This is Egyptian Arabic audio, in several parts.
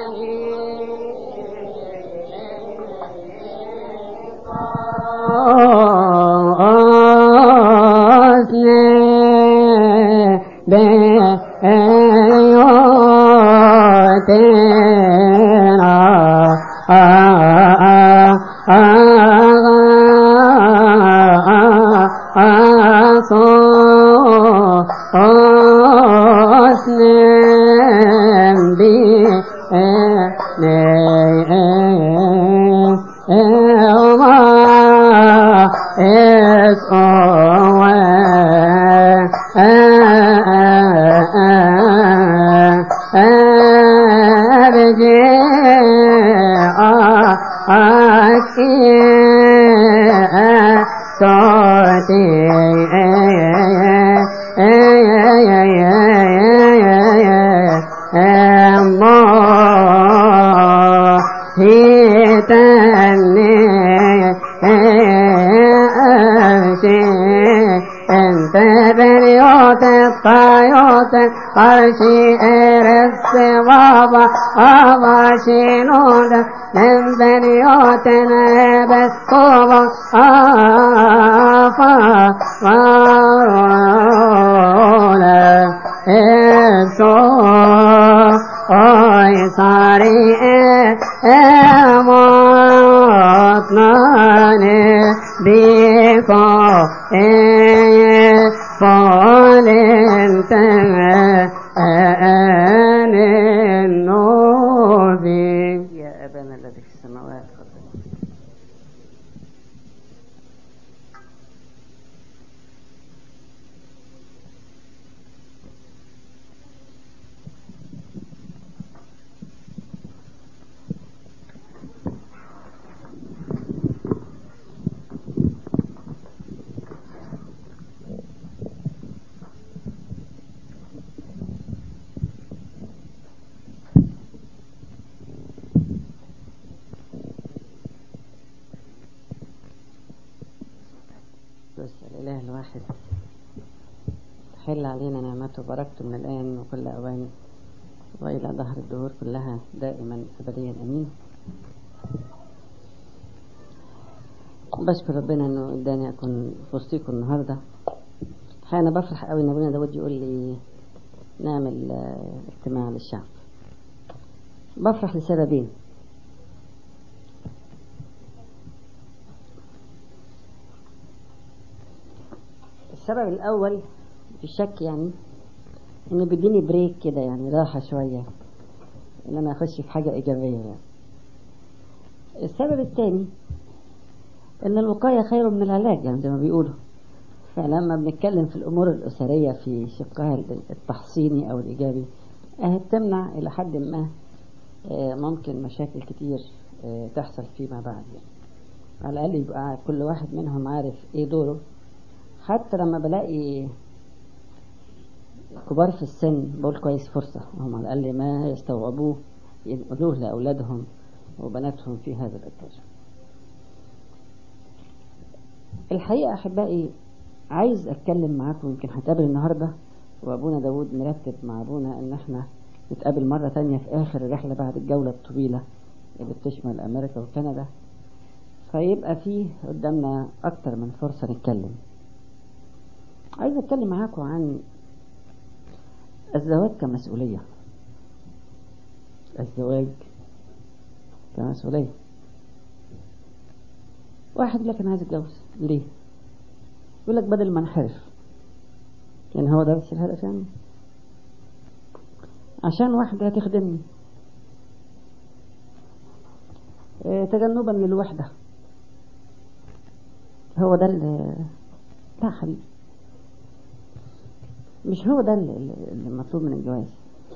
قرشي إرس بابا بابا شنود من بنيوتنا بس طوبا آفا مارونا إبسو أي صاري إموتناني بيكو إيه فالنت آن النوبي يا أبانا الذي في السماوات بس الإله الواحد حل علينا نعمته وبركته من الآن وكل أوان وإلى ظهر الدهور كلها دائما أبديا أمين بشكر ربنا إنه إداني أكون في وسطيكم النهاردة الحقيقة أنا بفرح قوي إن أبونا داود يقول لي نعمل آه، اجتماع للشعب بفرح لسببين السبب الأول في شك يعني إنه بيديني بريك كده يعني راحة شوية إن أنا أخش في حاجة إيجابية يعني. السبب الثاني إن الوقاية خير من العلاج يعني زي ما بيقولوا فلما بنتكلم في الأمور الأسرية في شقها التحصيني أو الإيجابي أهي بتمنع إلى حد ما آه، ممكن مشاكل كتير آه، تحصل فيما بعد يعني. على الأقل يبقى كل واحد منهم عارف إيه دوره حتى لما بلاقي كبار في السن بقول كويس فرصة هم على الأقل ما يستوعبوه ينقلوه لأولادهم وبناتهم في هذا الإطار الحقيقة أحبائي عايز أتكلم معاكم يمكن هتقابل النهاردة وأبونا داود مرتب مع أبونا إن إحنا نتقابل مرة تانية في آخر الرحلة بعد الجولة الطويلة اللي بتشمل أمريكا وكندا فيبقى فيه قدامنا أكتر من فرصة نتكلم عايز أتكلم معاكم عن الزواج كمسؤولية الزواج كمسؤولية واحد يقول لك أنا عايز أتجوز ليه؟ يقول لك بدل ما انحرف يعني هو ده بس الهدف يعني عشان واحدة تخدمني اه تجنبا للوحدة هو ده اللي لا حبيبي مش هو ده اللي اللي المطلوب من الجواز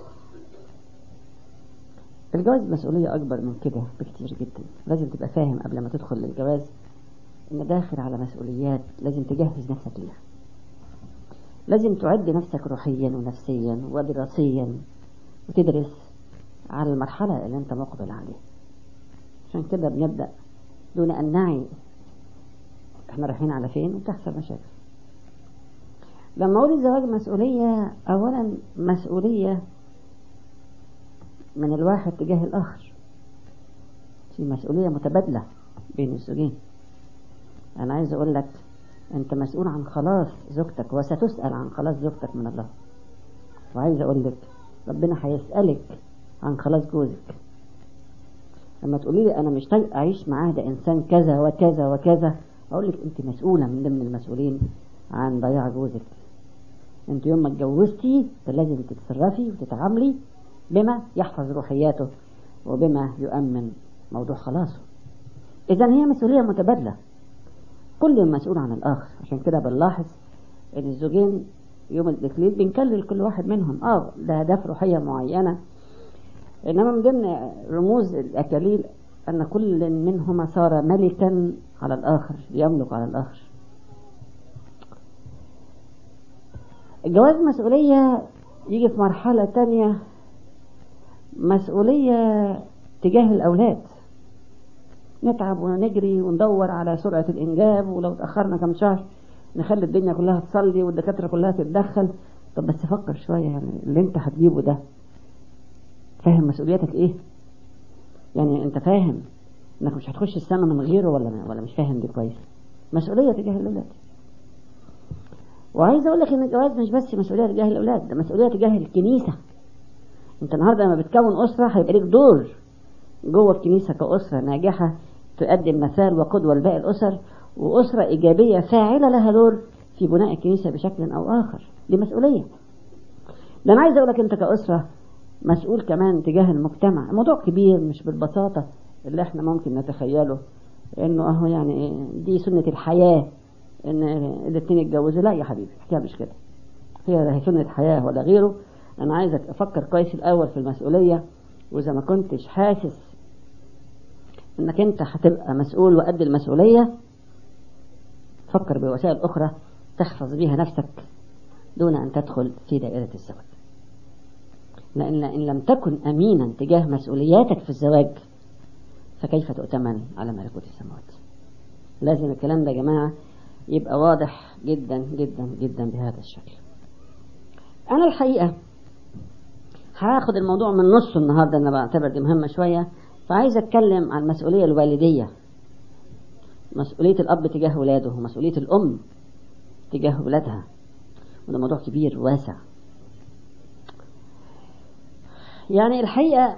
الجواز مسؤولية أكبر من كده بكتير جدا لازم تبقى فاهم قبل ما تدخل للجواز إن داخل على مسؤوليات لازم تجهز نفسك ليها لازم تعد نفسك روحيا ونفسيا ودراسيا وتدرس على المرحلة اللي أنت مقبل عليها عشان كده بنبدأ دون أن نعي احنا رايحين على فين وتحصل مشاكل لما أقول الزواج مسؤولية أولا مسؤولية من الواحد تجاه الآخر في مسؤولية متبادلة بين الزوجين أنا عايز أقول لك أنت مسؤول عن خلاص زوجتك وستسأل عن خلاص زوجتك من الله وعايز أقول لك ربنا هيسألك عن خلاص جوزك لما تقولي لي أنا مش طايق أعيش معاه ده إنسان كذا وكذا وكذا أقول لك أنت مسؤولة من ضمن المسؤولين عن ضياع جوزك أنت يوم ما اتجوزتي فلازم تتصرفي وتتعاملي بما يحفظ روحياته وبما يؤمن موضوع خلاصه إذا هي مسؤولية متبادلة كل مسؤول عن الآخر عشان كده بنلاحظ إن الزوجين يوم الإكليل بنكلل كل واحد منهم آه ده هدف روحية معينة إنما من ضمن رموز الأكاليل أن كل منهما صار ملكا على الآخر يملك على الآخر الجواز مسؤولية يجي في مرحلة تانية مسؤولية تجاه الأولاد نتعب ونجري وندور على سرعة الإنجاب ولو تأخرنا كم شهر نخلي الدنيا كلها تصلي والدكاترة كلها تتدخل طب بس فكر شوية يعني اللي انت هتجيبه ده فاهم مسؤوليتك ايه يعني انت فاهم انك مش هتخش السما من غيره ولا ولا مش فاهم دي كويس مسؤولية تجاه الأولاد وعايز اقول لك ان الجواز مش بس مسؤولية تجاه الأولاد ده مسؤولية تجاه الكنيسة انت النهارده لما بتكون أسرة هيبقى ليك دور جوه الكنيسة كأسرة ناجحة تقدم مثال وقدوة لباقي الأسر وأسرة إيجابية فاعلة لها دور في بناء الكنيسة بشكل أو آخر دي مسؤولية ده أنا عايز أقول لك أنت كأسرة مسؤول كمان تجاه المجتمع الموضوع كبير مش بالبساطة اللي احنا ممكن نتخيله انه اهو يعني دي سنة الحياة ان الاتنين يتجوزوا لا يا حبيبي الحكاية مش كده هي سنة حياة ولا غيره انا عايزك افكر كويس الاول في المسؤولية واذا ما كنتش حاسس انك انت هتبقى مسؤول وقد المسؤولية فكر بوسائل اخرى تحفظ بيها نفسك دون ان تدخل في دائرة الزواج لأن إن لم تكن أمينا تجاه مسؤولياتك في الزواج فكيف تؤتمن على ملكوت السماوات لازم الكلام ده يا جماعة يبقى واضح جدا جدا جدا بهذا الشكل أنا الحقيقة هاخد الموضوع من نصه النهاردة أنا بعتبر دي مهمة شوية فعايز أتكلم عن المسؤولية الوالدية مسؤولية الأب تجاه ولاده ومسؤولية الأم تجاه ولادها وده موضوع كبير واسع يعني الحقيقة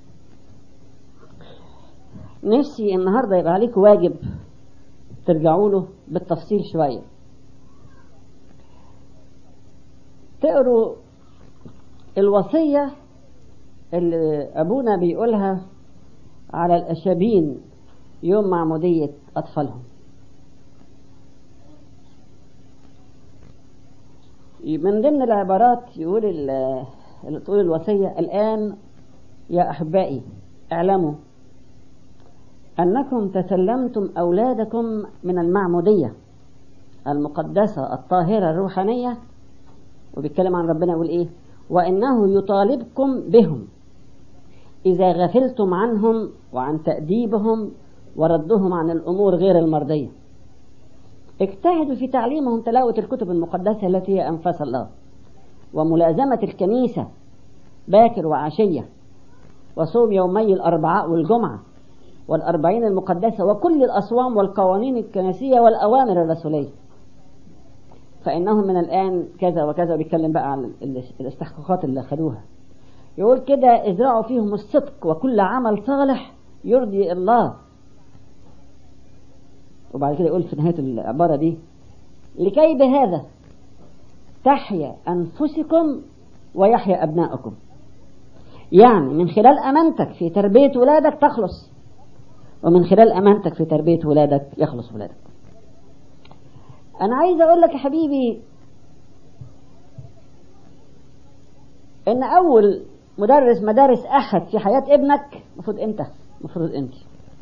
نفسي النهاردة يبقى عليك واجب ترجعوا له بالتفصيل شوية تقروا الوصية اللي أبونا بيقولها على الأشابين يوم معمودية أطفالهم من ضمن العبارات يقول اللي تقول الوصية الآن يا أحبائي اعلموا أنكم تسلمتم أولادكم من المعمودية المقدسة الطاهرة الروحانية وبيتكلم عن ربنا يقول إيه وإنه يطالبكم بهم إذا غفلتم عنهم وعن تأديبهم وردهم عن الأمور غير المرضية اجتهدوا في تعليمهم تلاوة الكتب المقدسة التي هي أنفاس الله وملازمة الكنيسة باكر وعشية وصوم يومي الأربعاء والجمعة والأربعين المقدسة وكل الأصوام والقوانين الكنسية والأوامر الرسولية فإنهم من الآن كذا وكذا بيتكلم بقى عن الاستحقاقات اللي أخذوها يقول كده ازرعوا فيهم الصدق وكل عمل صالح يرضي الله وبعد كده يقول في نهاية العبارة دي لكي بهذا تحيا أنفسكم ويحيا أبناؤكم يعني من خلال أمانتك في تربية ولادك تخلص ومن خلال أمانتك في تربية ولادك يخلص ولادك أنا عايز أقول لك يا حبيبي إن أول مدرس مدارس أحد في حياة ابنك المفروض أنت المفروض أنت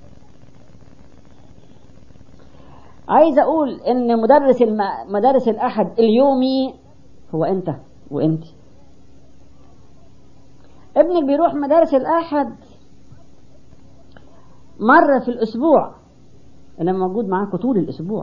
عايز أقول إن مدرس الم... مدارس الأحد اليومي هو أنت وأنت ابنك بيروح مدارس الأحد مرة في الأسبوع إنما موجود معاكم طول الأسبوع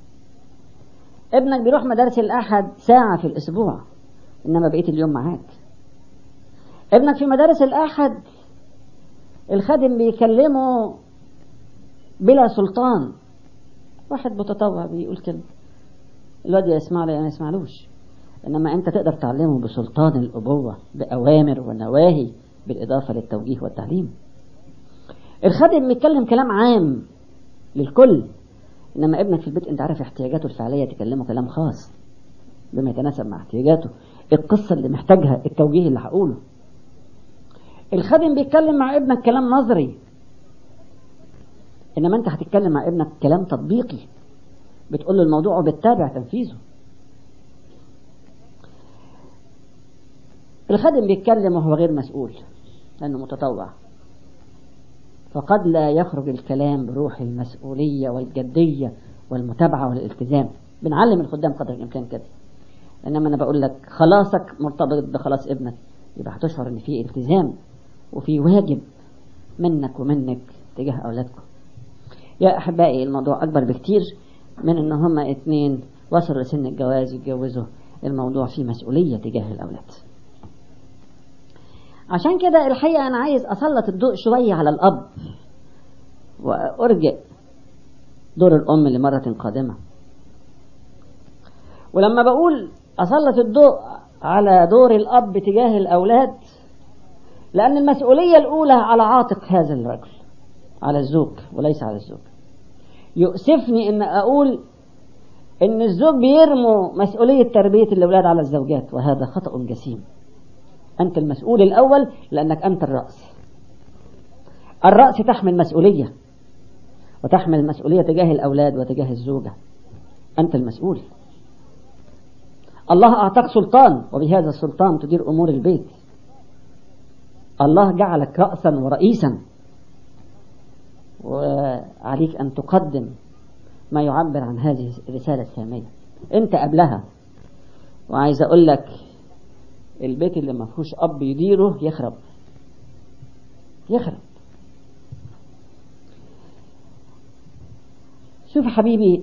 ابنك بيروح مدارس الأحد ساعة في الأسبوع إنما بقية اليوم معاك ابنك في مدارس الأحد الخادم بيكلمه بلا سلطان واحد متطوع بيقول كلمة الواد يسمع له ما يسمعلوش إنما أنت تقدر تعلمه بسلطان الأبوة بأوامر ونواهي بالإضافة للتوجيه والتعليم الخادم بيتكلم كلام عام للكل إنما ابنك في البيت أنت عارف احتياجاته الفعلية تكلمه كلام خاص بما يتناسب مع احتياجاته القصة اللي محتاجها التوجيه اللي هقوله الخادم بيتكلم مع ابنك كلام نظري إنما أنت هتتكلم مع ابنك كلام تطبيقي بتقول له الموضوع وبتتابع تنفيذه الخادم بيتكلم وهو غير مسؤول لأنه متطوع فقد لا يخرج الكلام بروح المسؤولية والجدية والمتابعة والالتزام بنعلم الخدام قدر الإمكان كده إنما أنا بقول لك خلاصك مرتبط بخلاص ابنك يبقى هتشعر إن في التزام وفي واجب منك ومنك تجاه أولادكم يا أحبائي الموضوع أكبر بكتير من إن هما اتنين وصلوا لسن الجواز يتجوزوا الموضوع فيه مسؤولية تجاه الأولاد عشان كده الحقيقة أنا عايز أسلط الضوء شوية على الأب وأرجع دور الأم لمرة قادمة ولما بقول أسلط الضوء على دور الأب تجاه الأولاد لأن المسؤولية الأولى على عاتق هذا الرجل على الزوج وليس على الزوج يؤسفني أن أقول أن الزوج بيرموا مسؤولية تربية الأولاد على الزوجات وهذا خطأ جسيم أنت المسؤول الأول لأنك أنت الرأس الرأس تحمل مسؤولية وتحمل مسؤولية تجاه الأولاد وتجاه الزوجة أنت المسؤول الله أعطاك سلطان وبهذا السلطان تدير أمور البيت الله جعلك رأسا ورئيسا وعليك أن تقدم ما يعبر عن هذه الرسالة السامية أنت قبلها وعايز أقول لك البيت اللي ما فيهوش أب يديره يخرب يخرب شوف حبيبي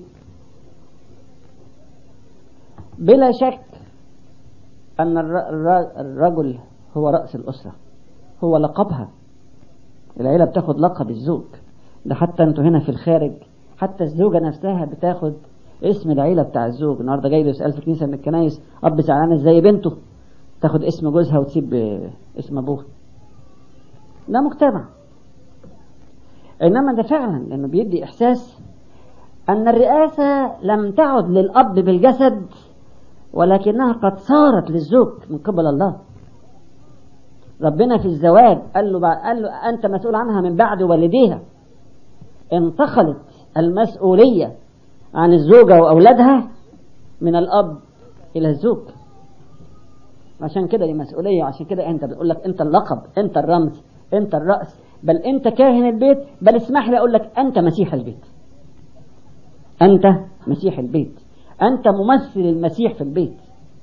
بلا شك أن الرجل هو رأس الأسرة هو لقبها العيلة بتاخد لقب الزوج ده حتى انتوا هنا في الخارج حتى الزوجة نفسها بتاخد اسم العيلة بتاع الزوج النهارده جاي له يسأل في كنيسة من الكنايس أب زعلان ازاي بنته تاخد اسم جوزها وتسيب اسم أبوها ده مجتمع إنما ده فعلا لأنه بيدي إحساس أن الرئاسة لم تعد للأب بالجسد ولكنها قد صارت للزوج من قبل الله ربنا في الزواج قال له, قال له أنت مسؤول عنها من بعد والديها انتقلت المسؤولية عن الزوجة وأولادها من الأب إلى الزوج عشان كده دي مسؤولية وعشان كده أنت بتقول لك أنت اللقب أنت الرمز أنت الرأس بل أنت كاهن البيت بل اسمح لي أقول لك أنت مسيح البيت أنت مسيح البيت أنت ممثل المسيح في البيت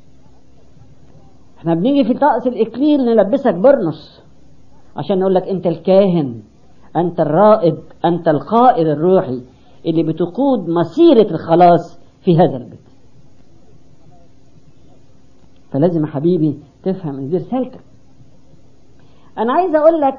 احنا بنيجي في طقس الإكليل نلبسك برنس عشان نقول لك أنت الكاهن أنت الرائد أنت القائد الروحي اللي بتقود مسيرة الخلاص في هذا البيت فلازم حبيبي تفهم ان دي رسالتك انا عايز اقول لك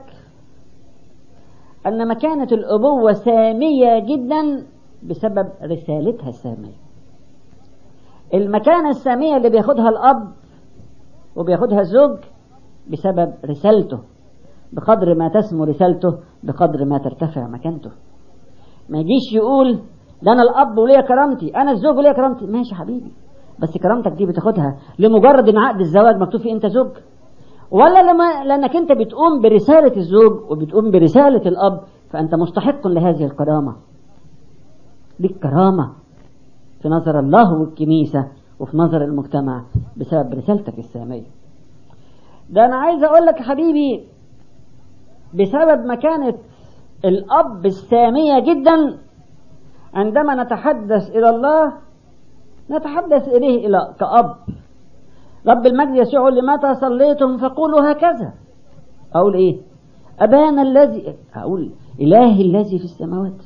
ان مكانة الابوة سامية جدا بسبب رسالتها السامية المكانة السامية اللي بياخدها الاب وبياخدها الزوج بسبب رسالته بقدر ما تسمو رسالته بقدر ما ترتفع مكانته ما يجيش يقول ده انا الاب وليا كرامتي انا الزوج وليا كرامتي ماشي حبيبي بس كرامتك دي بتاخدها لمجرد ان عقد الزواج مكتوب فيه انت زوج ولا لما لانك انت بتقوم برسالة الزوج وبتقوم برسالة الاب فانت مستحق لهذه الكرامة ليك كرامة في نظر الله والكنيسة وفي نظر المجتمع بسبب رسالتك السامية ده انا عايز اقول لك حبيبي بسبب مكانة الاب السامية جدا عندما نتحدث الى الله نتحدث إليه إلى كأب رب المجد يسوع لمتى صليتم فقولوا هكذا أقول إيه أبانا الذي أقول إلهي الذي في السماوات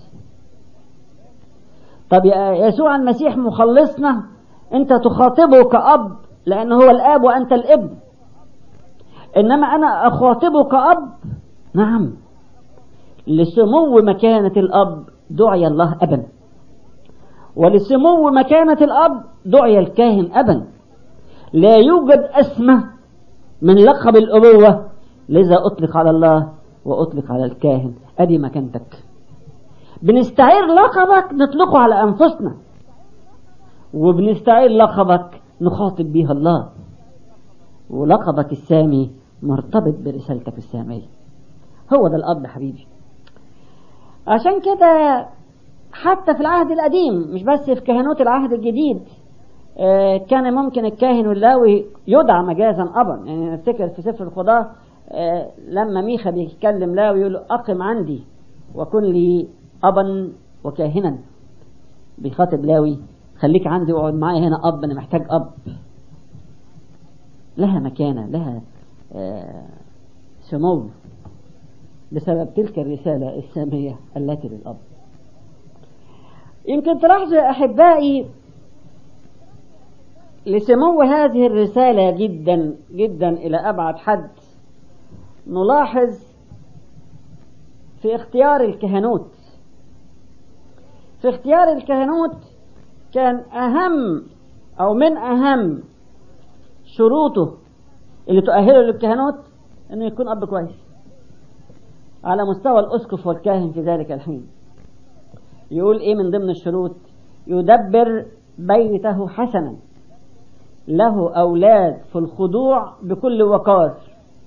طب يا يسوع المسيح مخلصنا أنت تخاطبه كأب لأنه هو الآب وأنت الابن إنما أنا أخاطبه كأب نعم لسمو مكانة الأب دعي الله أبا ولسمو مكانة الأب دعي الكاهن أبا لا يوجد أسمى من لقب الأبوة لذا أطلق على الله وأطلق على الكاهن أدي مكانتك بنستعير لقبك نطلقه على أنفسنا وبنستعير لقبك نخاطب بيها الله ولقبك السامي مرتبط برسالتك السامية هو ده الأب حبيبي عشان كده حتى في العهد القديم مش بس في كهنوت العهد الجديد كان ممكن الكاهن واللاوي يدعى مجازا أبا يعني نفتكر في سفر القضاء لما ميخا بيتكلم لاوي يقول له أقم عندي وكن لي أبا وكاهنا بيخاطب لاوي خليك عندي واقعد معايا هنا أب أنا محتاج أب لها مكانة لها سمو بسبب تلك الرسالة السامية التي للأب يمكن تلاحظوا يا أحبائي لسمو هذه الرسالة جدا جدا إلى أبعد حد نلاحظ في اختيار الكهنوت في اختيار الكهنوت كان أهم أو من أهم شروطه اللي تؤهله للكهنوت أنه يكون أب كويس على مستوى الأسقف والكاهن في ذلك الحين يقول إيه من ضمن الشروط يدبر بيته حسنا له أولاد في الخضوع بكل وقار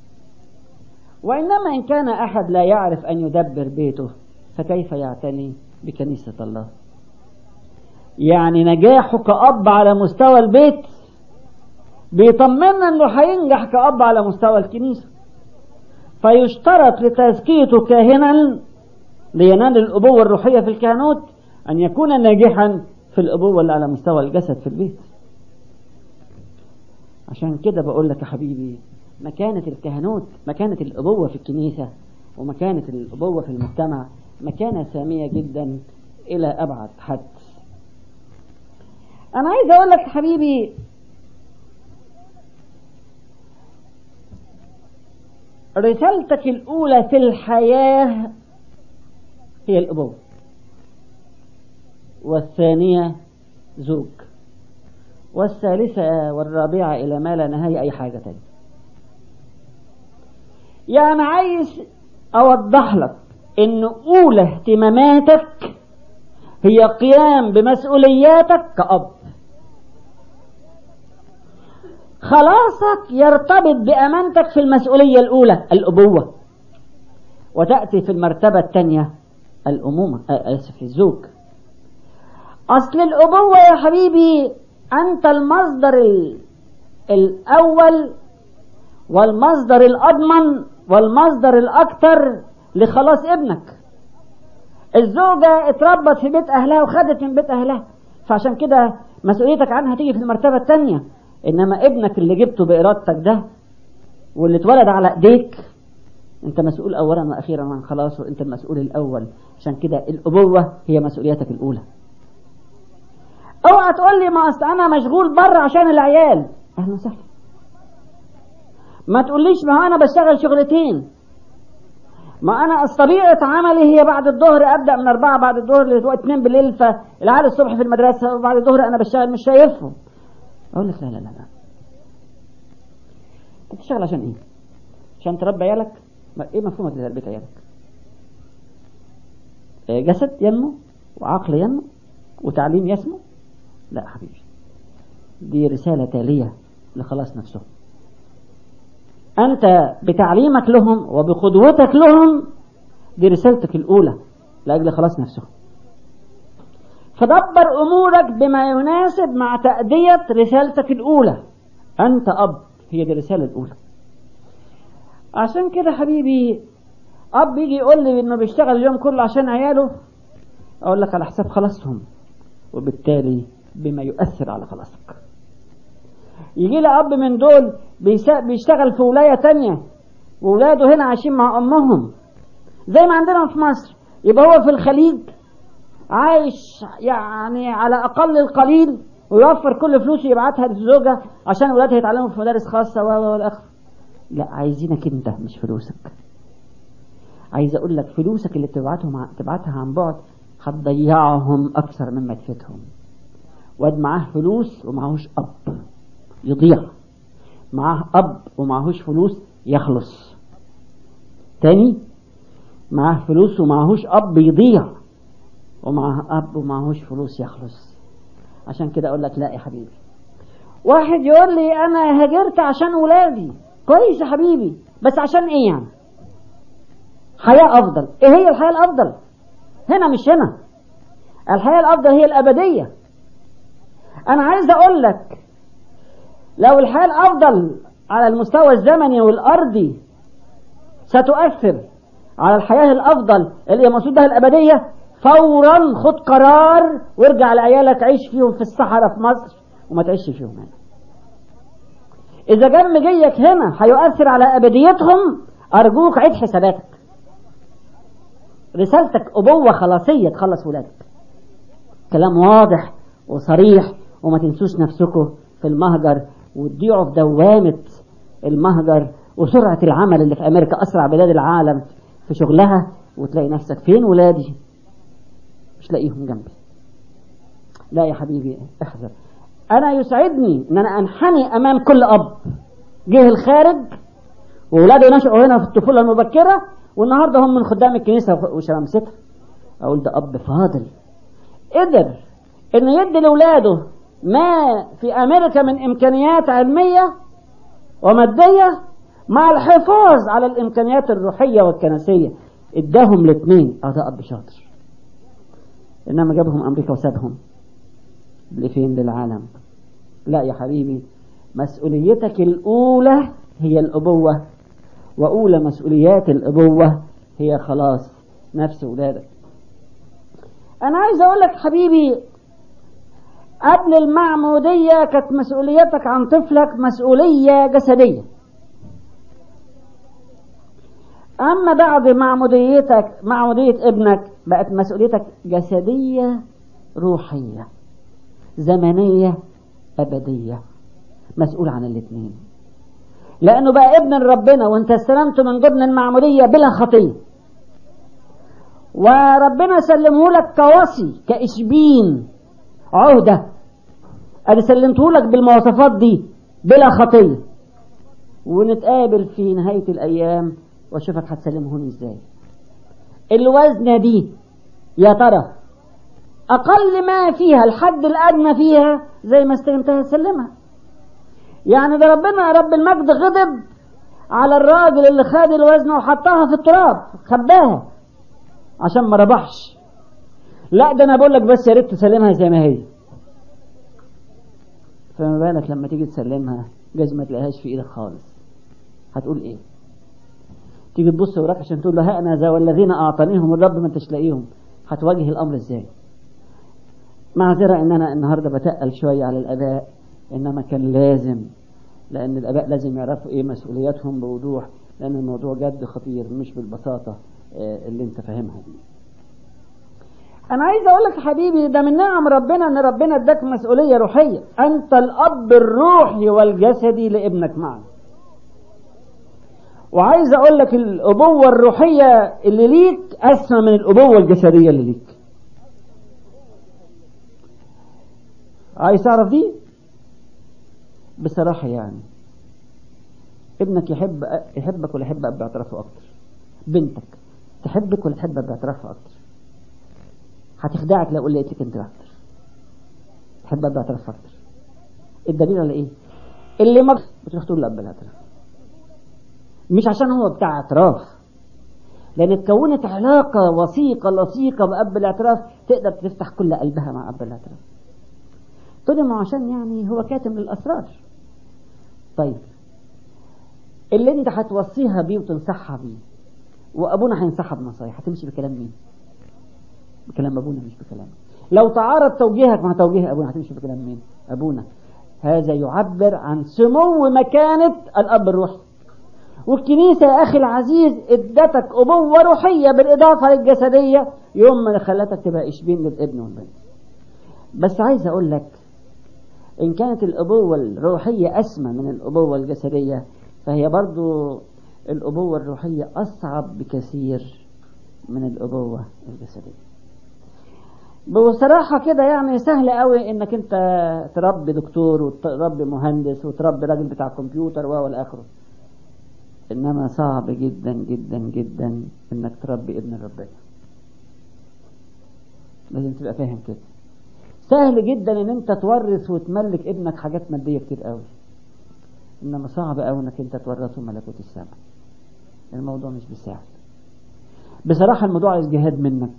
وإنما إن كان أحد لا يعرف أن يدبر بيته فكيف يعتني بكنيسة الله يعني نجاحه كأب على مستوى البيت بيطمنا انه هينجح كأب على مستوى الكنيسة فيشترط لتزكيته كاهنا لينال الأبوة الروحية في الكهنوت أن يكون ناجحا في الأبوة اللي على مستوى الجسد في البيت عشان كده بقول لك يا حبيبي مكانة الكهنوت مكانة الأبوة في الكنيسة ومكانة الأبوة في المجتمع مكانة سامية جدا إلى أبعد حد أنا عايز أقول لك حبيبي رسالتك الأولى في الحياة هي الأبوة والثانية زوج والثالثة والرابعة إلى ما لا نهاية أي حاجة تانية يعني عايز أوضح لك إن أولى اهتماماتك هي قيام بمسؤولياتك كأب خلاصك يرتبط بأمانتك في المسؤولية الأولى الأبوة وتأتي في المرتبة الثانية الأمومة آسف الزوج أصل الأبوة يا حبيبي أنت المصدر الأول والمصدر الأضمن والمصدر الأكثر لخلاص ابنك الزوجة اتربت في بيت أهلها وخدت من بيت أهلها فعشان كده مسؤوليتك عنها تيجي في المرتبة الثانية إنما ابنك اللي جبته بإرادتك ده واللي اتولد على إيديك أنت مسؤول أولا وأخيرا عن خلاصه أنت المسؤول الأول عشان كده الأبوة هي مسؤوليتك الأولى اوعى تقول لي ما اصل انا مشغول بره عشان العيال اهلا وسهلا ما تقوليش ما هو انا بشتغل شغلتين ما انا طبيعه عملي هي بعد الظهر ابدا من اربعه بعد الظهر لغايه اتنين بالليل فالعيال الصبح في المدرسه وبعد الظهر انا بشتغل مش شايفهم اقول لك لا لا لا لا انت بتشتغل عشان ايه؟ عشان تربي عيالك؟ ايه مفهومك لتربيه عيالك؟ جسد ينمو وعقل ينمو وتعليم يسمو لا حبيبي دي رسالة تالية لخلاص نفسهم أنت بتعليمك لهم وبقدوتك لهم دي رسالتك الأولى لأجل خلاص نفسهم فدبر أمورك بما يناسب مع تأدية رسالتك الأولى أنت أب هي دي الرسالة الأولى عشان كده حبيبي أب يجي يقول لي إنه بيشتغل اليوم كله عشان عياله أقول لك على حساب خلاصهم وبالتالي بما يؤثر على خلاصك يجي لي أب من دول بيشتغل في ولاية تانية وولاده هنا عايشين مع أمهم زي ما عندنا في مصر يبقى هو في الخليج عايش يعني على أقل القليل ويوفر كل فلوسه يبعتها للزوجة عشان ولادها يتعلموا في مدارس خاصة و والآخر لا عايزينك انت مش فلوسك عايز اقول لك فلوسك اللي تبعتهم تبعتها عن بعد هتضيعهم اكثر مما تفيدهم واد معاه فلوس ومعهوش اب يضيع معاه اب ومعهوش فلوس يخلص تاني معاه فلوس ومعهوش اب يضيع ومعاه اب ومعهوش فلوس يخلص عشان كده اقول لك لا يا حبيبي واحد يقول لي انا هاجرت عشان ولادي كويس يا حبيبي بس عشان ايه يعني حياة افضل ايه هي الحياة الافضل هنا مش هنا الحياة الافضل هي الابدية انا عايز اقول لك لو الحياة الافضل على المستوى الزمني والارضي ستؤثر على الحياة الافضل اللي هي مقصود بها الابدية فورا خد قرار وارجع لعيالك عيش فيهم في الصحراء في مصر وما تعيش فيهم هنا إذا كان مجيك هنا هيؤثر على أبديتهم أرجوك عيد حساباتك رسالتك أبوة خلاصية تخلص ولادك كلام واضح وصريح وما تنسوش نفسكم في المهجر وتضيعوا في دوامة المهجر وسرعة العمل اللي في أمريكا أسرع بلاد العالم في شغلها وتلاقي نفسك فين ولادي مش لاقيهم جنبي لا يا حبيبي احذر انا يسعدني ان انا انحني امام كل اب جه الخارج واولاده نشأوا هنا في الطفولة المبكرة والنهاردة هم من خدام الكنيسة وشمامستها اقول ده اب فاضل قدر ان يدي لاولاده ما في امريكا من امكانيات علمية ومادية مع الحفاظ على الامكانيات الروحية والكنسية اداهم الاثنين اه ده اب شاطر انما جابهم امريكا وسابهم لفين للعالم لا يا حبيبي مسؤوليتك الأولى هي الأبوة وأولى مسؤوليات الأبوة هي خلاص نفس ولادك أنا عايز أقول لك حبيبي قبل المعمودية كانت مسؤوليتك عن طفلك مسؤولية جسدية أما بعد معموديتك معمودية ابنك بقت مسؤوليتك جسدية روحية زمنية أبدية مسؤول عن الاثنين لأنه بقى ابن ربنا وانت استلمته من جبن المعمودية بلا خطية وربنا سلمه لك كوصي كإشبين عهدة أنا سلمته لك بالمواصفات دي بلا خطية ونتقابل في نهاية الأيام واشوفك هتسلمهوني ازاي الوزنة دي يا ترى أقل ما فيها الحد الأدنى فيها زي ما استلمتها سلمها يعني ده ربنا رب المجد غضب على الراجل اللي خد الوزن وحطها في التراب خباها عشان ما ربحش لا ده انا بقول لك بس يا ريت تسلمها زي ما هي فما بالك لما تيجي تسلمها جايز ما تلاقيهاش في ايدك خالص هتقول ايه تيجي تبص وراك عشان تقول له ها انا ذا والذين اعطانيهم الرب ما انتش لاقيهم هتواجه الامر ازاي معذرة ان انا النهاردة بتقل شوية على الاباء انما كان لازم لان الاباء لازم يعرفوا ايه مسؤولياتهم بوضوح لان الموضوع جد خطير مش بالبساطة اللي انت فاهمها دي انا عايز اقول لك حبيبي ده من نعم ربنا ان ربنا اداك مسؤولية روحية انت الاب الروحي والجسدي لابنك معا وعايز اقول لك الابوة الروحية اللي ليك اسمى من الابوة الجسدية اللي ليك عايز تعرف دي بصراحة يعني ابنك يحب يحبك ولا يحب اب باعترافه اكتر بنتك تحبك ولا تحب اب باعترافها اكتر هتخدعك لو قلت لك انت اكتر تحب اب باعترافها اكتر الدليل على ايه اللي ما بتروح تقول لاب بالاعتراف مش عشان هو بتاع اعتراف لان اتكونت علاقة وثيقة لصيقة باب الاعتراف تقدر تفتح كل قلبها مع اب الاعتراف تقول ما عشان يعني هو كاتم للأسرار طيب اللي انت هتوصيها بيه وتنصحها بيه وابونا هينصحها بنصايح هتمشي بكلام مين بكلام ابونا مش بكلام لو تعارض توجيهك مع توجيه ابونا هتمشي بكلام مين ابونا هذا يعبر عن سمو مكانة الاب الروحي والكنيسة يا أخي العزيز ادتك أبوة روحية بالإضافة للجسدية يوم ما خلتك تبقى إشبين للابن والبنت بس عايز أقول لك إن كانت الأبوة الروحية أسمى من الأبوة الجسدية فهي برضو الأبوة الروحية أصعب بكثير من الأبوة الجسدية بصراحة كده يعني سهل قوي انك انت تربي دكتور وتربي مهندس وتربي راجل بتاع كمبيوتر و اخره انما صعب جدا جدا جدا انك تربي ابن ربنا لازم تبقى فاهم كده سهل جدا ان انت تورث وتملك ابنك حاجات مادية كتير قوي انما صعب قوي انك انت تورثه ملكوت السماء الموضوع مش بسهل بصراحة الموضوع عايز جهاد منك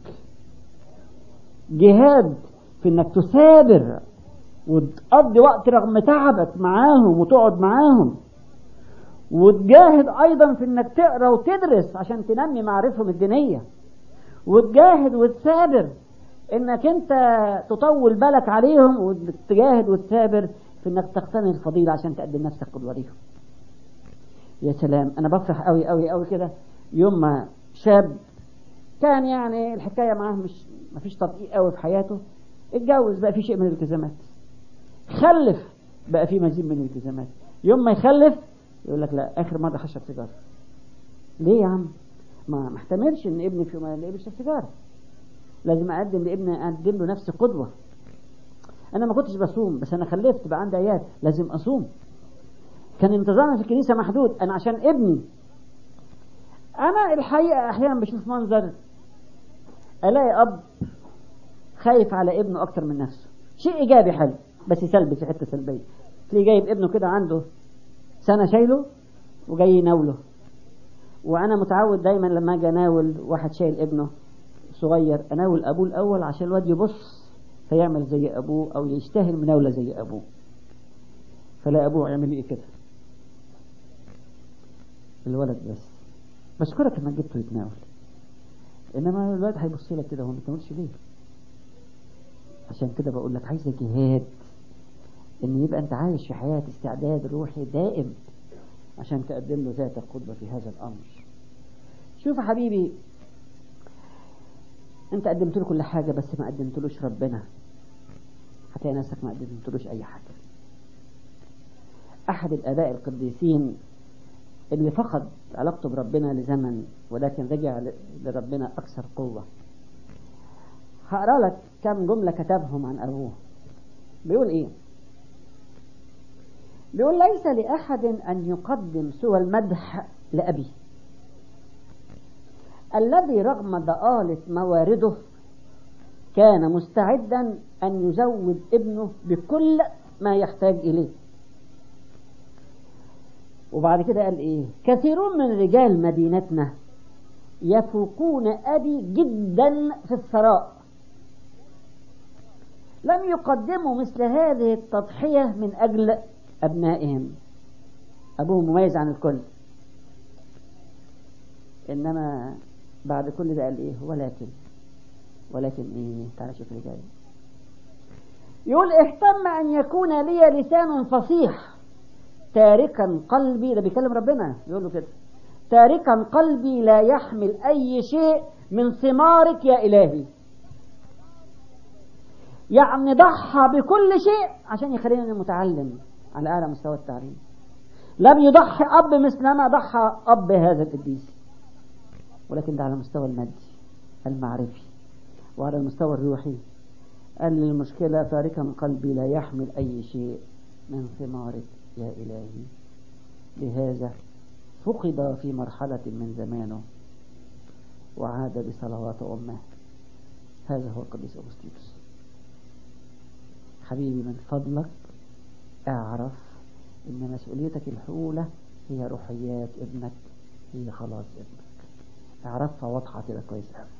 جهاد في انك تثابر وتقضي وقت رغم تعبك معاهم وتقعد معاهم وتجاهد ايضا في انك تقرا وتدرس عشان تنمي معارفهم الدينيه وتجاهد وتثابر انك انت تطول بالك عليهم وتجاهد وتثابر في انك تقتني الفضيله عشان تقدم نفسك قدوه ليهم يا سلام انا بفرح قوي قوي قوي كده يوم ما شاب كان يعني الحكايه معاه مش ما فيش تدقيق قوي في حياته اتجوز بقى في شيء من الالتزامات خلف بقى في مزيد من الالتزامات يوم ما يخلف يقول لك لا اخر مره هشرب سيجاره ليه يا عم ما محتملش ان ابني في يوم من الايام يشرب سيجاره لازم اقدم لابني اقدم له نفس قدوه انا ما كنتش بصوم بس انا خلفت بقى عندي عيال لازم اصوم كان انتظامي في الكنيسه محدود انا عشان ابني انا الحقيقه احيانا بشوف منظر الاقي اب خايف على ابنه اكتر من نفسه شيء ايجابي حلو بس سلبي في حته سلبيه تلاقيه جايب ابنه كده عنده سنه شايله وجاي يناوله وانا متعود دايما لما اجي اناول واحد شايل ابنه صغير اناول ابوه الاول عشان الواد يبص فيعمل زي ابوه او يشتهي المناوله زي ابوه فلا ابوه يعمل ايه كده الولد بس بشكرك انك جبته يتناول انما الولد هيبص لك كده هو ما بتناولش ليه عشان كده بقول لك عايزه جهاد ان يبقى انت عايش في حياه استعداد روحي دائم عشان تقدم له ذات القدوه في هذا الامر شوف يا حبيبي انت قدمت له كل حاجه بس ما قدمتلوش ربنا هتلاقي نفسك ما قدمتلوش اي حاجه احد الاباء القديسين اللي فقد علاقته بربنا لزمن ولكن رجع لربنا اكثر قوه هقرا لك كم جمله كتبهم عن ابوه بيقول ايه بيقول ليس لاحد ان يقدم سوى المدح لابيه الذي رغم ضآلة موارده كان مستعدا أن يزود ابنه بكل ما يحتاج إليه وبعد كده قال إيه كثيرون من رجال مدينتنا يفوقون أبي جدا في الثراء لم يقدموا مثل هذه التضحية من أجل أبنائهم أبوه مميز عن الكل إنما بعد كل ده قال ايه ولكن ولكن ايه تعالى شوف اللي جاي يقول اهتم ان يكون لي لسان فصيح تاركا قلبي ده بيكلم ربنا يقول له كده تاركا قلبي لا يحمل اي شيء من ثمارك يا الهي يعني ضحى بكل شيء عشان يخليني متعلم على اعلى مستوى التعليم لم يضحي اب مثل ما ضحى اب هذا القديس ولكن ده على المستوى المادي المعرفي وعلى المستوى الروحي قال لي المشكلة تاركا قلبي لا يحمل أي شيء من ثمارك يا إلهي لهذا فقد في مرحلة من زمانه وعاد بصلوات أمه هذا هو القديس أغسطينوس حبيبي من فضلك اعرف ان مسؤوليتك الأولى هي روحيات ابنك هي خلاص ابنك اعرفها واضحة كده كويس قوي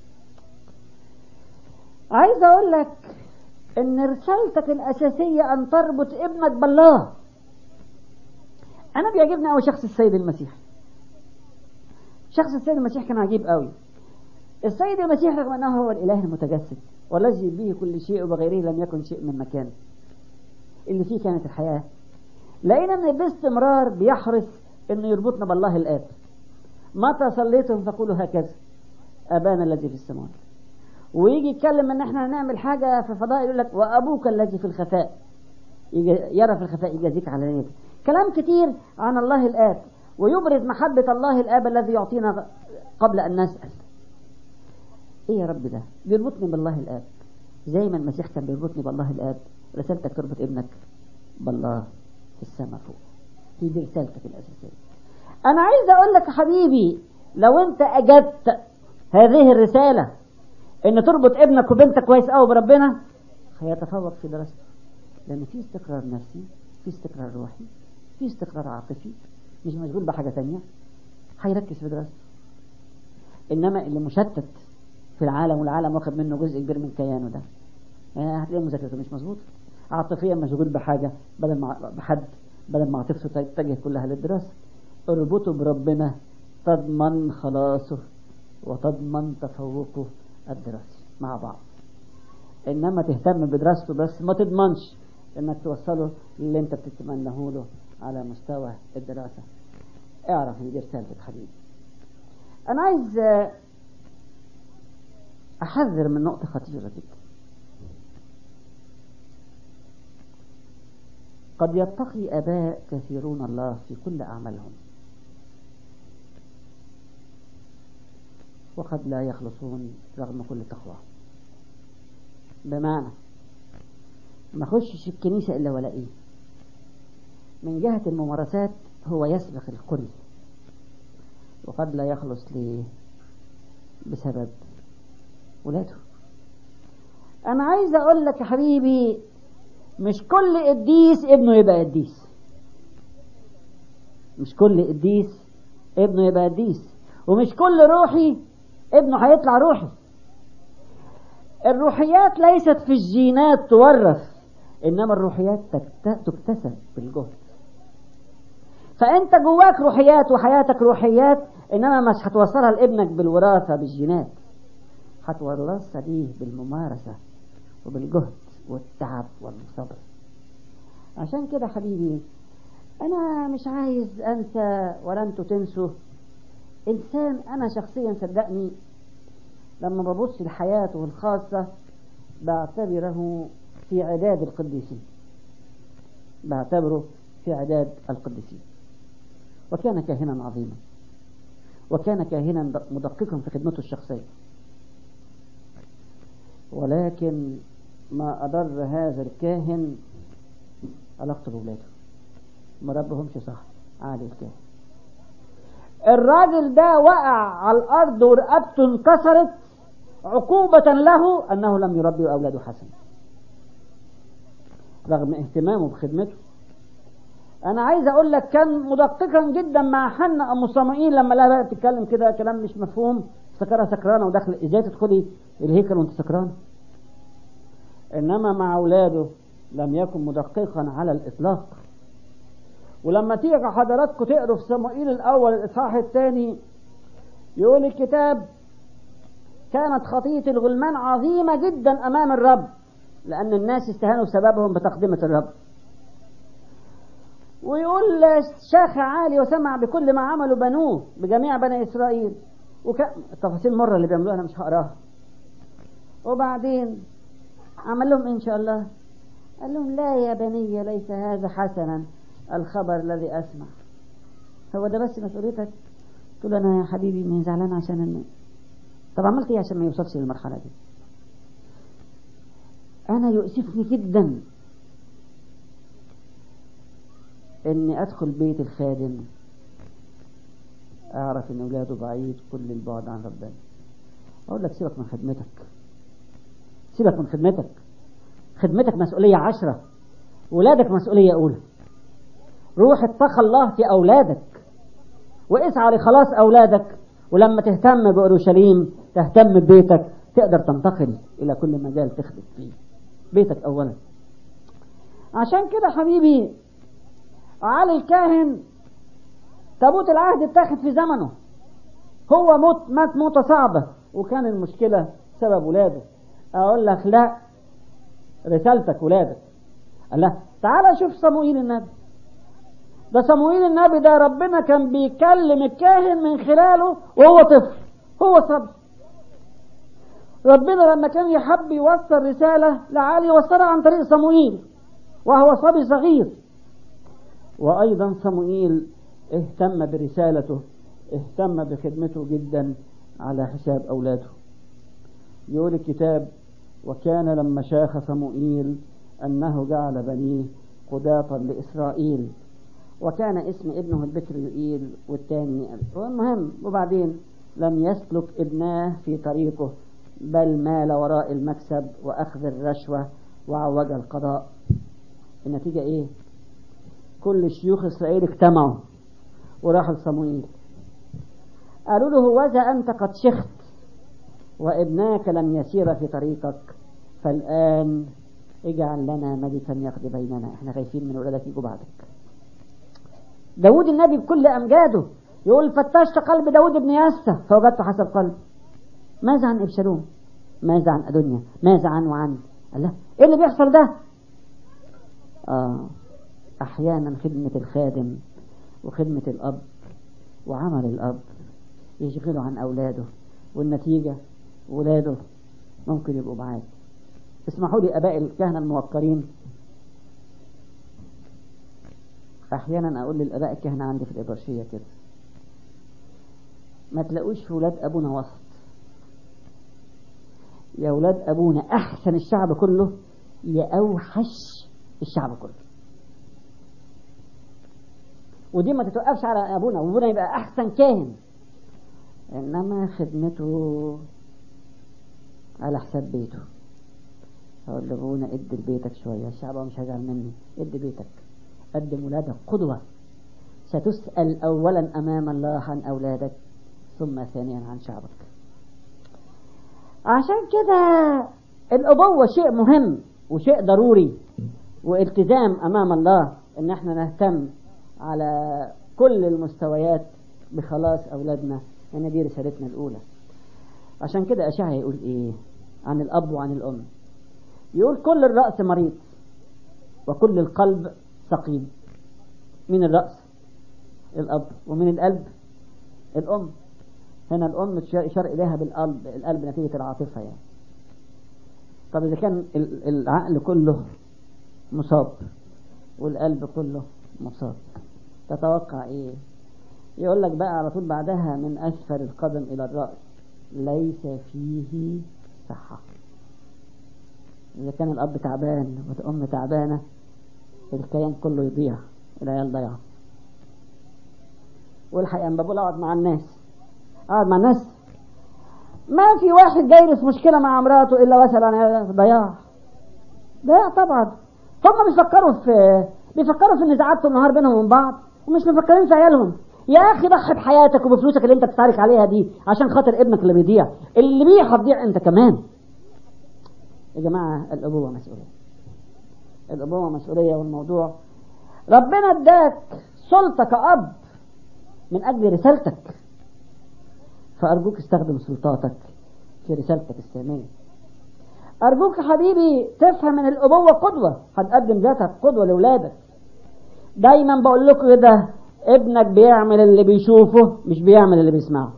عايز اقول لك ان رسالتك الاساسية ان تربط ابنك بالله انا بيعجبني قوي شخص السيد المسيح شخص السيد المسيح كان عجيب قوي السيد المسيح رغم انه هو الاله المتجسد والذي به كل شيء وبغيره لم يكن شيء من مكانه اللي فيه كانت الحياة لقينا ان باستمرار بيحرص انه يربطنا بالله الاب متى صليتم فقولوا هكذا أبانا الذي في السماوات ويجي يتكلم ان احنا هنعمل حاجة في فضاء يقول لك وأبوك الذي في الخفاء يرى في الخفاء يجازيك على نيتك كلام كتير عن الله الآب ويبرز محبة الله الآب الذي يعطينا قبل أن نسأل إيه يا رب ده بيربطني بالله الآب زي ما المسيح كان بيربطني بالله الآب رسالتك تربط ابنك بالله في السماء فوق هي دي رسالتك الأساسية أنا عايز أقول لك حبيبي لو أنت أجبت هذه الرسالة إن تربط ابنك وبنتك كويس قوي بربنا هيتفوق في دراسته لأن في استقرار نفسي في استقرار روحي في استقرار عاطفي مش مشغول بحاجة تانية هيركز في دراسته إنما اللي مشتت في العالم والعالم واخد منه جزء كبير من كيانه ده يعني هتلاقي مذاكرته مش مظبوطة عاطفيا مشغول بحاجة بدل ما بحد بدل ما عاطفته تتجه كلها للدراسة اربطه بربنا تضمن خلاصه وتضمن تفوقه الدراسي مع بعض انما تهتم بدراسته بس ما تضمنش انك توصله اللي انت بتتمناه له على مستوى الدراسة اعرف ان دي رسالتك حبيبي انا عايز احذر من نقطة خطيرة جدا قد يتقي اباء كثيرون الله في كل اعمالهم وقد لا يخلصون رغم كل تقوى بمعنى ما اخشش الكنيسة الا ولاقيه من جهة الممارسات هو يسبق الكل وقد لا يخلص ليه بسبب ولاده انا عايز اقول لك يا حبيبي مش كل قديس ابنه يبقى قديس مش كل قديس ابنه يبقى قديس ومش كل روحي ابنه هيطلع روحي الروحيات ليست في الجينات تورث انما الروحيات تكتسب بالجهد فانت جواك روحيات وحياتك روحيات انما مش هتوصلها لابنك بالوراثه بالجينات هتورثها ليه بالممارسه وبالجهد والتعب والصبر عشان كده حبيبي انا مش عايز انسى ولا انتوا تنسوا انسان انا شخصيا صدقني لما ببص لحياته الخاصة بعتبره في عداد القديسين بعتبره في عداد القديسين وكان كاهنا عظيما وكان كاهنا مدققا في خدمته الشخصية ولكن ما أضر هذا الكاهن علاقته بولاده ما ربهمش صح عالي الكاهن الراجل ده وقع على الأرض ورقبته انكسرت عقوبة له أنه لم يربي أولاده حسنا رغم اهتمامه بخدمته أنا عايز أقول لك كان مدققا جدا مع حنة أم صمائيل لما لا بقى تتكلم كده كلام مش مفهوم افتكرها سكرانة وداخل إزاي تدخلي الهيكل وأنت سكران إنما مع أولاده لم يكن مدققا على الإطلاق ولما تيجي حضراتكم تقروا في صموئيل الأول الإصحاح الثاني يقول الكتاب كانت خطية الغلمان عظيمة جدا أمام الرب لأن الناس استهانوا بسببهم بتقدمة الرب ويقول شاخ عالي وسمع بكل ما عملوا بنوه بجميع بني إسرائيل وك... التفاصيل مرة اللي بيعملوها أنا مش هقراها وبعدين عمل لهم إن شاء الله قال لهم لا يا بني ليس هذا حسنا الخبر الذي أسمع هو ده بس مسؤوليتك تقول أنا يا حبيبي من زعلان عشان أنا طب عملت إيه عشان ما يوصلش للمرحلة دي أنا يؤسفني جدا إني أدخل بيت الخادم أعرف إن أولاده بعيد كل البعد عن ربنا أقول لك سيبك من خدمتك سيبك من خدمتك خدمتك مسؤولية عشرة ولادك مسؤولية أولى روح اتقى الله في أولادك واسعى لخلاص أولادك ولما تهتم بأورشليم تهتم ببيتك تقدر تنتقل إلى كل مجال تخدم فيه بيتك أولا عشان كده حبيبي علي الكاهن تابوت العهد اتاخد في زمنه هو موت مات موتة صعبة وكان المشكلة سبب ولاده أقول لك لا رسالتك ولادك قال لا تعال شوف صموئيل النبي ده صموئيل النبي ده ربنا كان بيكلم الكاهن من خلاله وهو طفل هو صبي ربنا لما كان يحب يوصل رسالة لعلي وصلها عن طريق صموئيل وهو صبي صغير وأيضا صموئيل اهتم برسالته اهتم بخدمته جدا على حساب أولاده يقول الكتاب وكان لما شاخ صموئيل أنه جعل بنيه قضاة لإسرائيل وكان اسم ابنه البكر يؤيل والثاني المهم وبعدين لم يسلك ابناه في طريقه بل مال وراء المكسب وأخذ الرشوة وعوج القضاء النتيجة إيه كل شيوخ إسرائيل اجتمعوا وراحوا لصموئيل قالوا له وذا أنت قد شخت وابناك لم يسير في طريقك فالآن اجعل لنا ملكا يقضي بيننا احنا خايفين من ولادك يجوا بعدك داود النبي بكل أمجاده يقول فتشت قلب داود بن ياسة فوجدت حسب قلب ماذا عن إبشالوم ماذا عن أدنيا ماذا عن وعن الله ايه اللي بيحصل ده آه أحيانا خدمة الخادم وخدمة الأب وعمل الأب يشغله عن أولاده والنتيجة ولاده ممكن يبقوا بعاد اسمحوا لي أباء الكهنة الموقرين أحيانا أقول للآباء الكهنة عندي في الإبرشية كده ما تلاقوش في ولاد أبونا وسط يا ولاد أبونا أحسن الشعب كله يا أوحش الشعب كله ودي ما تتوقفش على أبونا وأبونا يبقى أحسن كاهن إنما خدمته على حساب بيته أقول لأبونا ادي لبيتك شوية الشعب مش هيزعل مني ادي بيتك قدم ولادك قدوة ستسأل أولا أمام الله عن أولادك ثم ثانيا عن شعبك عشان كده الأبوة شيء مهم وشيء ضروري والتزام أمام الله إن احنا نهتم على كل المستويات بخلاص أولادنا لأن دي رسالتنا الأولى عشان كده أشعيا يقول إيه عن الأب وعن الأم يقول كل الرأس مريض وكل القلب سقيم من الرأس الأب ومن القلب الأم هنا الأم إشار إليها بالقلب القلب نتيجة العاطفة يعني طب إذا كان العقل كله مصاب والقلب كله مصاب تتوقع إيه يقول لك بقى على طول بعدها من أسفل القدم إلى الرأس ليس فيه صحة إذا كان الأب تعبان والأم تعبانة الكيان كله يضيع العيال ضيعة والحقيقة أما بقول أقعد مع الناس أقعد مع الناس ما في واحد جايرس مشكلة مع مراته إلا وسأل عن ضياع ضياع طبعا هم بيفكروا في بيفكروا في النزاعات طول النهار بينهم وبين بعض ومش مفكرين في عيالهم يا اخي ضحي بحياتك وبفلوسك اللي انت بتتعارك عليها دي عشان خاطر ابنك اللي بيضيع اللي بيه هتضيع انت كمان يا جماعه الابوه مسؤوليه الابوه مسؤوليه والموضوع ربنا اداك سلطه كاب من اجل رسالتك فارجوك استخدم سلطاتك في رسالتك الساميه ارجوك حبيبي تفهم من الابوه قدوه هتقدم ذاتك قدوه لاولادك دايما بقول لكم كده ابنك بيعمل اللي بيشوفه مش بيعمل اللي بيسمعه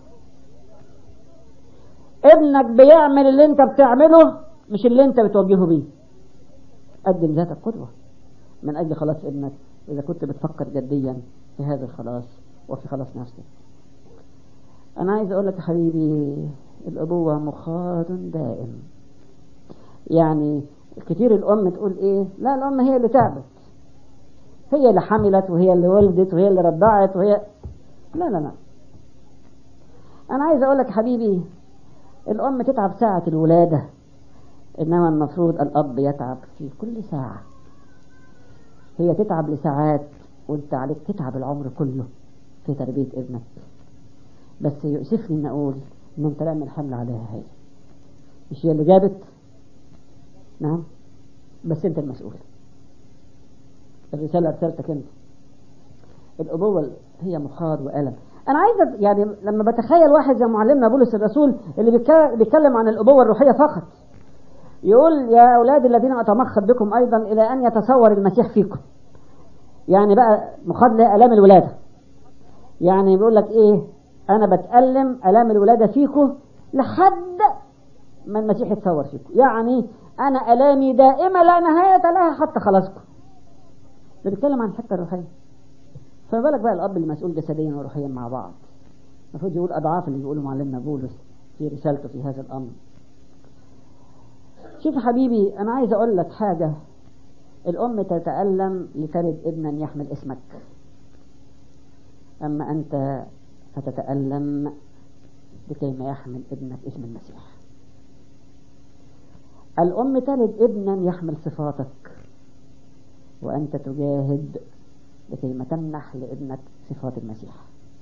ابنك بيعمل اللي انت بتعمله مش اللي انت بتوجهه بيه قدم ذاتك قدوة من أجل خلاص ابنك إذا كنت بتفكر جديا في هذا الخلاص وفي خلاص نفسك أنا عايز أقول لك يا حبيبي الأبوة مخاض دائم يعني كتير الأم تقول إيه لا الأم هي اللي تعبت هي اللي حملت وهي اللي ولدت وهي اللي رضعت وهي لا لا لا أنا عايز أقول لك حبيبي الأم تتعب ساعة الولادة إنما المفروض الأب يتعب في كل ساعة هي تتعب لساعات وانت عليك تتعب العمر كله في تربية ابنك بس يؤسفني ان اقول ان انت لا من حمل عليها هي مش هي اللي جابت نعم بس انت المسؤول الرسالة رسالتك انت الأبوة هي مخاض وألم أنا عايز يعني لما بتخيل واحد زي معلمنا بولس الرسول اللي بيتكلم عن الأبوة الروحية فقط يقول يا أولاد الذين أتمخض بكم أيضا إلى أن يتصور المسيح فيكم يعني بقى مخاض لآلام الولادة يعني بيقول لك إيه أنا بتألم آلام الولادة فيكم لحد ما المسيح يتصور فيكم يعني أنا آلامي دائمة لا نهاية لها حتى خلاصكم ده بيتكلم عن الحتة الروحية فما بالك بقى الأب اللي مسؤول جسديا وروحيا مع بعض المفروض يقول أضعاف اللي بيقوله معلمنا بولس في رسالته في هذا الأمر شوف يا حبيبي أنا عايز أقول لك حاجة الأم تتألم لتلد ابنا يحمل اسمك أما أنت فتتألم لكي ما يحمل ابنك اسم المسيح الأم تلد ابنا يحمل صفاتك وأنت تجاهد لكي ما تمنح لابنك صفات المسيح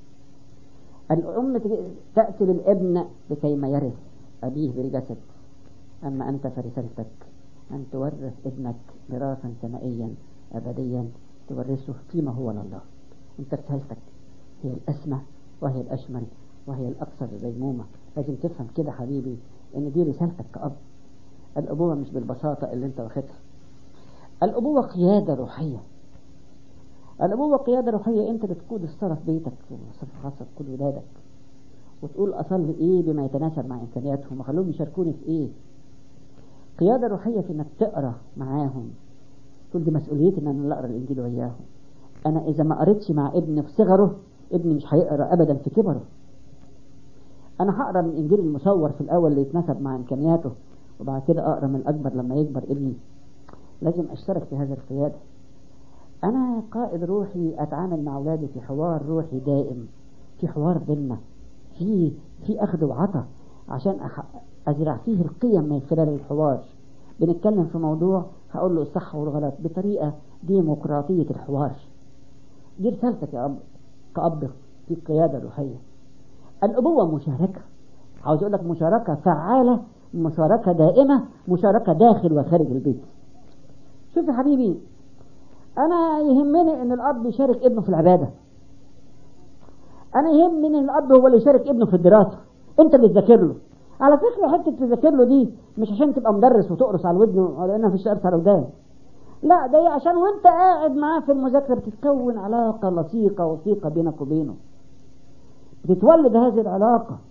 الأم تأتي للابن لكي ما يرث أبيه بالجسد أما أنت فرسالتك أن تورث ابنك ميراثا سمائيا أبديا تورثه فيما هو لله أنت رسالتك هي الأسمى وهي الأشمل وهي الأكثر ديمومة لازم تفهم كده حبيبي إن دي رسالتك كأب الأبوة مش بالبساطة اللي أنت واخدها الأبوة قيادة روحية الأبوة قيادة روحية أنت بتقود الصلاة في بيتك وصف خاصة تقود ولادك وتقول أصلي إيه بما يتناسب مع إمكانياتهم وخلوهم يشاركوني في إيه قيادة روحية في إنك تقرأ معاهم تقول دي مسؤوليتي إن أنا أقرأ الإنجيل وياهم أنا إذا ما قريتش مع ابني في صغره ابني مش هيقرأ أبدا في كبره أنا هقرأ من الإنجيل المصور في الأول اللي يتناسب مع إمكانياته وبعد كده أقرأ من الأكبر لما يكبر ابني لازم أشترك في هذا القيادة أنا قائد روحي أتعامل مع أولادي في حوار روحي دائم في حوار بيننا في في أخذ وعطى عشان أزرع فيه القيم من خلال الحوار بنتكلم في موضوع هقول له الصح والغلط بطريقة ديمقراطية الحوار دي رسالتك يا أب كأب في القيادة الروحية الأبوة مشاركة عاوز أقول لك مشاركة فعالة مشاركة دائمة مشاركة داخل وخارج البيت شوف يا حبيبي أنا يهمني إن الأب يشارك ابنه في العبادة أنا يهمني إن الأب هو اللي يشارك ابنه في الدراسة أنت اللي تذاكر له على فكرة حتة تذاكر له دي مش عشان تبقى مدرس وتقرص على ودنه لأنها في قرص على ودان لا ده عشان وانت قاعد معاه في المذاكرة بتتكون علاقة لصيقة وثيقة بينك وبينه بتتولد هذه العلاقة